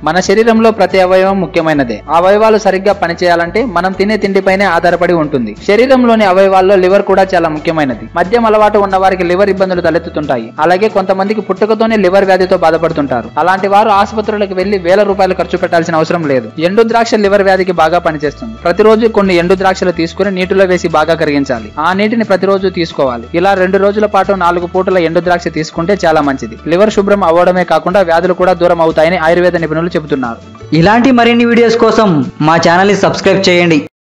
మన శరీరంలో ప్రతి అవయవం ముఖ్యమైనదే ఆ అవయవాలు సరిగ్గా పనిచేయాలంటే మనం తినే తిండిపైనే ఆధారపడి ఉంటుంది శరీరంలోని అవయవాల్లో లివర్ కూడా చాలా ముఖ్యమైనది మద్యం అలవాటు ఉన్న వారికి లివర్ ఇబ్బందులు తలెత్తుతుంటాయి అలాగే కొంతమందికి పుట్టుకతోనే లివర్ వ్యాధితో బాధపడుతుంటారు అలాంటి వారు ఆసుపత్రులకు వెళ్లి వేల రూపాయలు ఖర్చు పెట్టాల్సిన అవసరం లేదు ఎండు ద్రాక్ష లివర్ వ్యాధికి బాగా పనిచేస్తుంది ప్రతిరోజు కొన్ని ఎండు ద్రాక్షలు తీసుకుని నీటిలో వేసి బాగా కరిగించాలి ఆ నీటిని ప్రతిరోజు తీసుకోవాలి ఇలా రెండు రోజుల పాటు నాలుగు పూటల ఎండు ద్రాక్ష తీసుకుంటే చాలా మంచిది లివర్ శుభ్రం అవ్వడమే కాకుండా వ్యాధులు కూడా దూరం అవుతాయని ఆయుర్వేద నిపుణులు చెబుతున్నారు ఇలాంటి మరిన్ని వీడియోస్ కోసం మా ఛానల్ని సబ్స్క్రైబ్ చేయండి